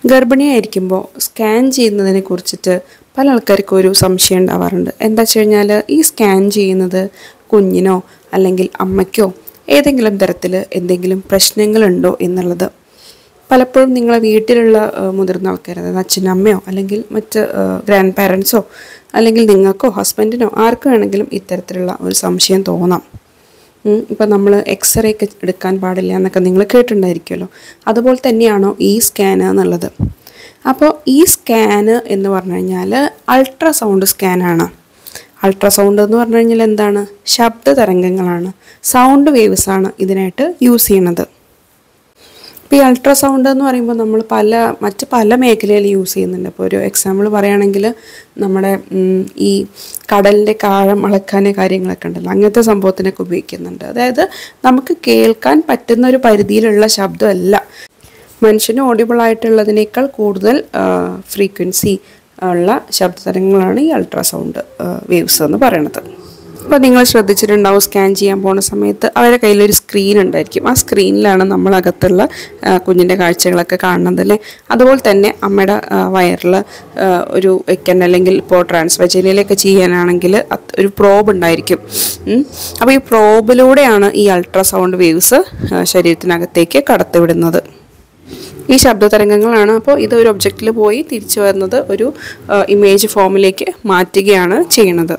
ഗർഭിണിയായിരിക്കുമ്പോൾ scan ചെയ്യുന്നതിനെ കുറിച്ചിട്ട് പല ആൾക്കാർക്കും ഒരു സംശയം ഉണ്ടാവാറുണ്ട് എന്താ വെച്ച് കഴിഞ്ഞാൽ ഈ സ്കാൻ ചെയ്യുന്നത് കുഞ്ഞിനോ അല്ലെങ്കിൽ അമ്മയ്ക്കോ ഏതെങ്കിലും തരത്തിൽ എന്തെങ്കിലും പ്രശ്നങ്ങളുണ്ടോ എന്നുള്ളത് പലപ്പോഴും നിങ്ങളെ വീട്ടിലുള്ള ആ, മുതിർന്ന ആൾക്കാർ അതായത് അച്ഛനും അമ്മയോ അല്ലെങ്കിൽ മറ്റ് ഗ്രാൻഡ് പാരൻസോ അല്ലെങ്കിൽ നിങ്ങൾക്കോ ഹസ്ബൻഡിനോ ആർക്ക് വേണമെങ്കിലും ഇത്തരത്തിലുള്ള ഒരു സംശയം തോന്നാം ഇപ്പം നമ്മൾ എക്സ്റേ ഒക്കെ എടുക്കാൻ പാടില്ല എന്നൊക്കെ നിങ്ങൾ കേട്ടിട്ടുണ്ടായിരിക്കുമല്ലോ അതുപോലെ തന്നെയാണോ ഈ സ്കാന് എന്നുള്ളത് അപ്പോൾ ഈ സ്കാന് എന്ന് പറഞ്ഞു കഴിഞ്ഞാൽ അൾട്രാസൗണ്ട് സ്കാനാണ് അൾട്രാസൗണ്ട് എന്ന് പറഞ്ഞു കഴിഞ്ഞാൽ എന്താണ് ശബ്ദ തരംഗങ്ങളാണ് സൗണ്ട് വേവ്സ് ആണ് ഇതിനായിട്ട് യൂസ് ചെയ്യണത് ഇപ്പോൾ ഈ അൾട്രാസൗണ്ട് എന്ന് പറയുമ്പോൾ നമ്മൾ പല മറ്റ് പല മേഖലയിൽ യൂസ് ചെയ്യുന്നുണ്ട് ഇപ്പോൾ ഒരു എക്സാമ്പിൾ പറയുകയാണെങ്കിൽ നമ്മുടെ ഉം, ഈ കടലിൻ്റെ കാഴം അളക്കാൻ കാര്യങ്ങളൊക്കെ ഉണ്ടല്ലോ അങ്ങനത്തെ സംഭവത്തിനൊക്കെ ഉപയോഗിക്കുന്നുണ്ട് അതായത് നമുക്ക് കേൾക്കാൻ പറ്റുന്ന ഒരു പരിധിയിലുള്ള ശബ്ദമല്ല മനുഷ്യന് ഓഡിബിൾ ആയിട്ടുള്ളതിനേക്കാൾ കൂടുതൽ ഫ്രീക്വൻസി ഉള്ള ശബ്ദതരംഗങ്ങളാണ് ഈ അൾട്രാസൗണ്ട് വേവ്സ് എന്ന് പറയുന്നത് അപ്പോൾ നിങ്ങൾ ശ്രദ്ധിച്ചിട്ടുണ്ടാവും സ്കാൻ ചെയ്യാൻ പോണ സമയത്ത് അവരുടെ കയ്യിലൊരു സ്ക്രീൻ ഉണ്ടായിരിക്കും ആ സ്ക്രീനിലാണ് നമ്മൾ അകത്തുള്ള ആ, കുഞ്ഞിൻ്റെ കാഴ്ചകളൊക്കെ കാണുന്നത് അല്ലേ അതുപോലെ തന്നെ അമ്മയുടെ വയറിൽ ഒരു വെക്കൻ അല്ലെങ്കിൽ ഇപ്പോൾ ട്രാൻസ്വജനിലൊക്കെ ചെയ്യാനാണെങ്കിൽ അത് ഒരു പ്രോബ് ഉണ്ടായിരിക്കും ഉം. അപ്പോൾ ഈ പ്രോബിലൂടെയാണ് ഈ അൾട്രാസൗണ്ട് വേവ്സ് ശരീരത്തിനകത്തേക്ക് കടത്തിവിടുന്നത് ഈ ശബ്ദ തരംഗങ്ങളാണ് അപ്പോൾ ഇത് ഒരു ഒബ്ജക്റ്റിൽ പോയി തിരിച്ചു വരുന്നത് ഒരു ഇമേജ് ഫോമിലേക്ക് മാറ്റുകയാണ് ചെയ്യുന്നത്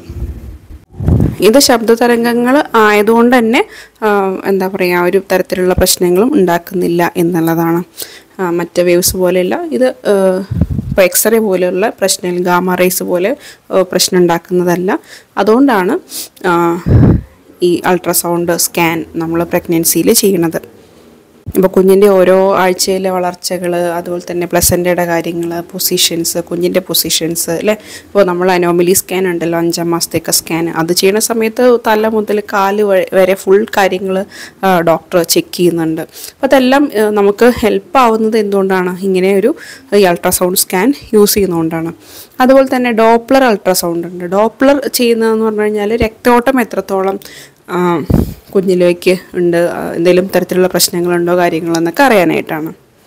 ഇത് ശബ്ദ തരംഗങ്ങൾ ആയതുകൊണ്ട് തന്നെ ആ, എന്താ പറയുക ഒരു തരത്തിലുള്ള പ്രശ്നങ്ങളും ഉണ്ടാക്കുന്നില്ല എന്നുള്ളതാണ് ആ, മറ്റ് വേവ്സ് പോലെയല്ല ഇത് ഇപ്പോൾ എക്സ്റേ പോലെയുള്ള പ്രശ്നങ്ങൾ ഗാമ റേസ് പോലെ ആ, പ്രശ്നം ഉണ്ടാക്കുന്നതല്ല അതുകൊണ്ടാണ് ആ, ഈ അൾട്രാസൗണ്ട് സ്കാൻ നമ്മൾ പ്രഗ്നൻസിയിൽ ചെയ്യണത് ഇപ്പോൾ കുഞ്ഞിൻ്റെ ഓരോ ആഴ്ചയിലെ വളർച്ചകൾ അതുപോലെ തന്നെ പ്ലസൻ്റയുടെ കാര്യങ്ങൾ പൊസിഷൻസ് കുഞ്ഞിൻ്റെ പൊസിഷൻസ് അല്ലേ ഇപ്പോൾ നമ്മൾ അനോമലി സ്കാൻ ഉണ്ടല്ലോ അഞ്ചാം മാസത്തേക്ക് സ്കാൻ അത് ചെയ്യുന്ന സമയത്ത് തല മുതൽ കാല് വ- വരെ ഫുൾ കാര്യങ്ങൾ ഡോക്ടർ ചെക്ക് ചെയ്യുന്നുണ്ട് അപ്പോൾ അതെല്ലാം ആ, നമുക്ക് ഹെൽപ്പ് ആവുന്നത് എന്തുകൊണ്ടാണ് ഇങ്ങനെ ഒരു ഈ അൾട്രാസൗണ്ട് സ്കാൻ യൂസ് ചെയ്യുന്നതുകൊണ്ടാണ് അതുപോലെ തന്നെ ഡോപ്ലർ അൾട്രാസൗണ്ട് ഉണ്ട് ഡോപ്ലർ ചെയ്യുന്നതെന്ന് പറഞ്ഞു കഴിഞ്ഞാൽ രക്തോട്ടം എത്രത്തോളം ആ, കുഞ്ഞിലേക്ക് ഉണ്ട് ആ, എന്തെങ്കിലും തരത്തിലുള്ള പ്രശ്നങ്ങളുണ്ടോ കാര്യങ്ങളെന്നൊക്കെ അറിയാനായിട്ടാണ്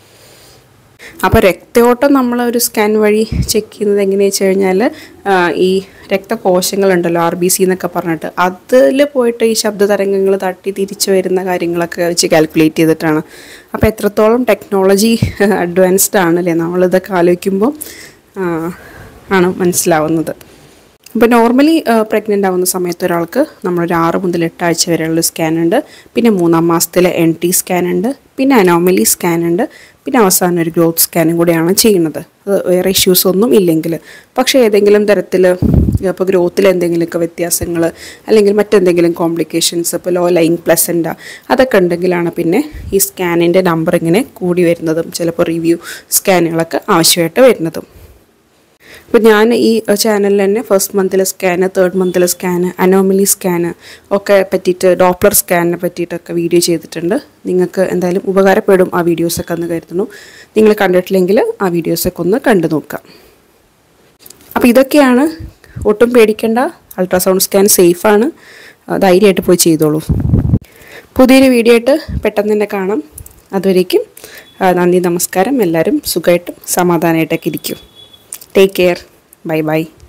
അപ്പോൾ രക്തയോട്ടം നമ്മൾ ഒരു സ്കാൻ വഴി ചെക്ക് ചെയ്യുന്നത് എങ്ങനെയാണെന്ന് വെച്ച് കഴിഞ്ഞാൽ ഈ രക്തകോശങ്ങളുണ്ടല്ലോ ആർ ബി സി എന്നൊക്കെ പറഞ്ഞിട്ട് അതിൽ പോയിട്ട് ഈ ശബ്ദ തരംഗങ്ങൾ തട്ടി തിരിച്ചു വരുന്ന കാര്യങ്ങളൊക്കെ വെച്ച് കാൽക്കുലേറ്റ് ചെയ്തിട്ടാണ് അപ്പോൾ എത്രത്തോളം ടെക്നോളജി അഡ്വാൻസ്ഡ് ആണല്ലേ നമ്മളിതൊക്കെ ആലോചിക്കുമ്പോൾ ആ, ആണ് മനസ്സിലാവുന്നത് ഇപ്പോൾ നോർമലി പ്രഗ്നൻ്റ് ആവുന്ന സമയത്ത് ഒരാൾക്ക് നമ്മളൊരു ആറ് മുതൽ എട്ട് ആഴ്ച വരെയുള്ള സ്കാൻ ഉണ്ട് പിന്നെ മൂന്നാം മാസത്തിലെ എൻ ടി സ്കാൻ ഉണ്ട് പിന്നെ അനോമലി സ്കാൻ ഉണ്ട് പിന്നെ അവസാനം ഒരു ഗ്രോത്ത് സ്കാനും കൂടെയാണ് ചെയ്യുന്നത് അത് വേറെ ഇഷ്യൂസ് ഒന്നും ഇല്ലെങ്കിൽ പക്ഷേ ഏതെങ്കിലും തരത്തിൽ ഇപ്പോൾ ഗ്രോത്തിൽ എന്തെങ്കിലുമൊക്കെ വ്യത്യാസങ്ങൾ അല്ലെങ്കിൽ മറ്റെന്തെങ്കിലും കോംപ്ലിക്കേഷൻസ് ഇപ്പോൾ ലോ ലൈൻ പ്ലസൻ്റ അതൊക്കെ ഉണ്ടെങ്കിലാണ് പിന്നെ ഈ സ്കാനിൻ്റെ നമ്പർ ഇങ്ങനെ കൂടി വരുന്നതും ചിലപ്പോൾ റിവ്യൂ സ്കാനുകളൊക്കെ ആവശ്യമായിട്ട് വരുന്നതും അപ്പോൾ ഞാൻ ഈ ചാനലിൽ തന്നെ ഫസ്റ്റ് മന്തിലെ സ്കാന് തേർഡ് മന്തിലെ സ്കാന് അനോമലി സ്കാന് ഒക്കെ പറ്റിയിട്ട് ഡോപ്ലർ സ്കാനിനെ പറ്റിയിട്ടൊക്കെ വീഡിയോ ചെയ്തിട്ടുണ്ട് നിങ്ങൾക്ക് എന്തായാലും ഉപകാരപ്പെടും ആ വീഡിയോസൊക്കെ എന്ന് കരുതുന്നു നിങ്ങൾ കണ്ടിട്ടില്ലെങ്കിൽ ആ വീഡിയോസൊക്കെ ഒന്ന് കണ്ടു നോക്കാം അപ്പോൾ ഇതൊക്കെയാണ് ഒട്ടും പേടിക്കേണ്ട അൾട്രാസൗണ്ട് സ്കാൻ സേഫാണ് ധൈര്യമായിട്ട് പോയി ചെയ്തോളൂ പുതിയൊരു വീഡിയോ ആയിട്ട് പെട്ടെന്ന് തന്നെ കാണാം അതുവരേക്കും ആ, നന്ദി നമസ്കാരം എല്ലാവരും സുഖമായിട്ടും സമാധാനമായിട്ടൊക്കെ ഇരിക്കും ടേക്ക് കെയർ ബൈ ബൈ